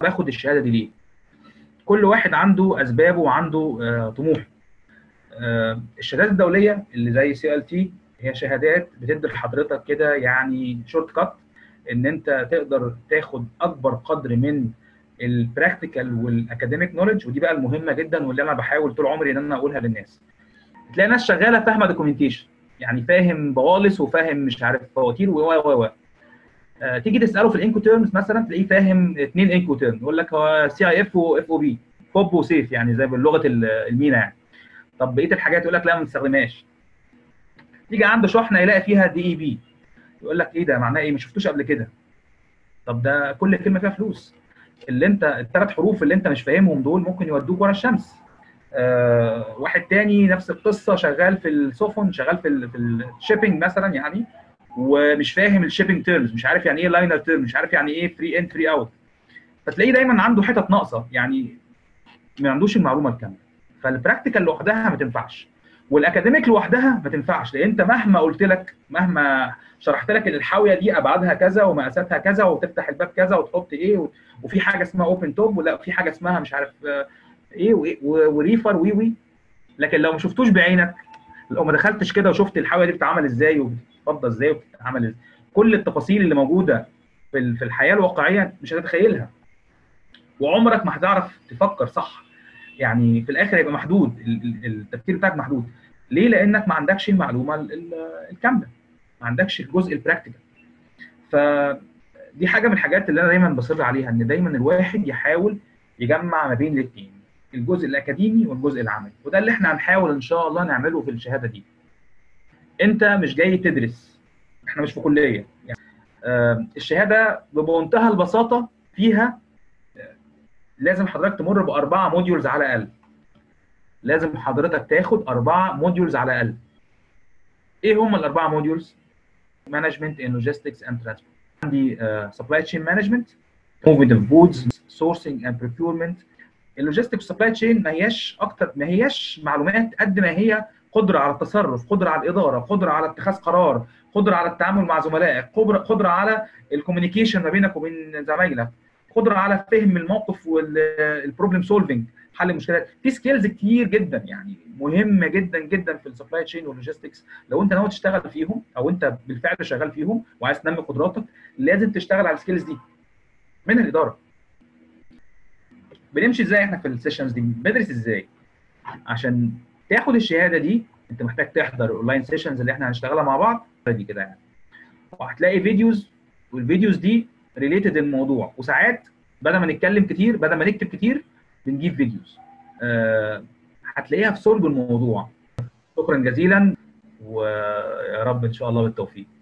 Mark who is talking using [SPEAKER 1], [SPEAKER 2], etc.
[SPEAKER 1] باخد الشهاده دي ليه كل واحد عنده اسبابه وعنده آه طموح آه الشهادات الدوليه اللي زي سي ال تي هي شهادات بتدي لحضرتك كده يعني شورت كات ان انت تقدر تاخد اكبر قدر من البراكتيكال والاكاديميك نولج ودي بقى المهمه جدا واللي انا بحاول طول عمري ان انا اقولها للناس تلاقي ناس شغاله فاهمه دوكيومنتيشن يعني فاهم بوالص وفاهم مش عارف فواتير و و و آه تيجي تساله في الانكو تيرمز مثلا تلاقيه فاهم اثنين انكو تيرم يقول لك هو سي اي اف واف او بي بوب وسيف يعني زي بلغه المينا يعني طب بقيه الحاجات يقول لك لا ما بنستخدمهاش تيجي عنده شحنه يلاقي فيها دي اي بي يقول لك ايه ده معناه ايه ما شفتوش قبل كده طب ده كل كلمه فيها فلوس اللي انت الثلاث حروف اللي انت مش فاهمهم دول ممكن يودوك ورا الشمس آه واحد تاني نفس القصه شغال في السفن شغال في ال في الشيبنج مثلا يعني ومش فاهم الشيبنج تيرمز مش عارف يعني ايه لاينر تيرم مش عارف يعني ايه فري ان فري اوت فتلاقيه دايما عنده حتت ناقصه يعني ما عندوش المعلومه الكامله فالبراكتيكال لوحدها ما تنفعش والاكاديميك لوحدها ما تنفعش لان انت مهما قلت لك مهما شرحت لك ان الحاويه دي ابعادها كذا ومقاساتها كذا وتفتح الباب كذا وتحط ايه وفي حاجه اسمها اوبن توب ولا في حاجه اسمها مش عارف ايه وريفر وي وي لكن لو ما شفتوش بعينك لو ما دخلتش كده وشفت الحاويه دي بتتعمل ازاي وبتتفضى ازاي وبتتعمل ازاي كل التفاصيل اللي موجوده في في الحياه الواقعيه مش هتتخيلها وعمرك ما هتعرف تفكر صح يعني في الاخر هيبقى محدود التفكير بتاعك محدود ليه لانك ما عندكش المعلومه الكامله ما عندكش الجزء البراكتيكال فدي حاجه من الحاجات اللي انا دايما بصر عليها ان دايما الواحد يحاول يجمع ما بين الاثنين الجزء الاكاديمي والجزء العملي وده اللي احنا هنحاول ان شاء الله نعمله في الشهاده دي انت مش جاي تدرس احنا مش في كليه يعني آه الشهاده بمنتهى البساطه فيها لازم حضرتك تمر باربعه موديولز على الاقل لازم حضرتك تاخد اربعه موديولز على الاقل ايه هم الاربعه موديولز مانجمنت ان لوجيستكس اند ترانسبورت عندي سبلاي تشين مانجمنت موفمنت اوف جودز سورسنج اند بروكيورمنت اللوجيستكس سبلاي تشين ما هياش اكتر ما هياش معلومات قد ما هي قدره على التصرف قدره على الاداره قدره على اتخاذ قرار قدره على التعامل مع زملائك قدره على الكوميونيكيشن ما بينك وبين زمايلك قدره على فهم الموقف والبروبلم سولفنج حل المشكلات في سكيلز كتير جدا يعني مهمه جدا جدا في السبلاي تشين واللوجيستكس لو انت ناوي تشتغل فيهم او انت بالفعل شغال فيهم وعايز تنمي قدراتك لازم تشتغل على السكيلز دي منها الاداره بنمشي ازاي احنا في السيشنز دي بندرس ازاي عشان تاخد الشهاده دي انت محتاج تحضر اونلاين سيشنز اللي احنا هنشتغلها مع بعض دي كده يعني وهتلاقي فيديوز والفيديوز دي ريليتد الموضوع وساعات بدل ما نتكلم كتير بدل ما نكتب كتير بنجيب فيديوز أه هتلاقيها في صلب الموضوع شكرا جزيلا ويا رب ان شاء الله بالتوفيق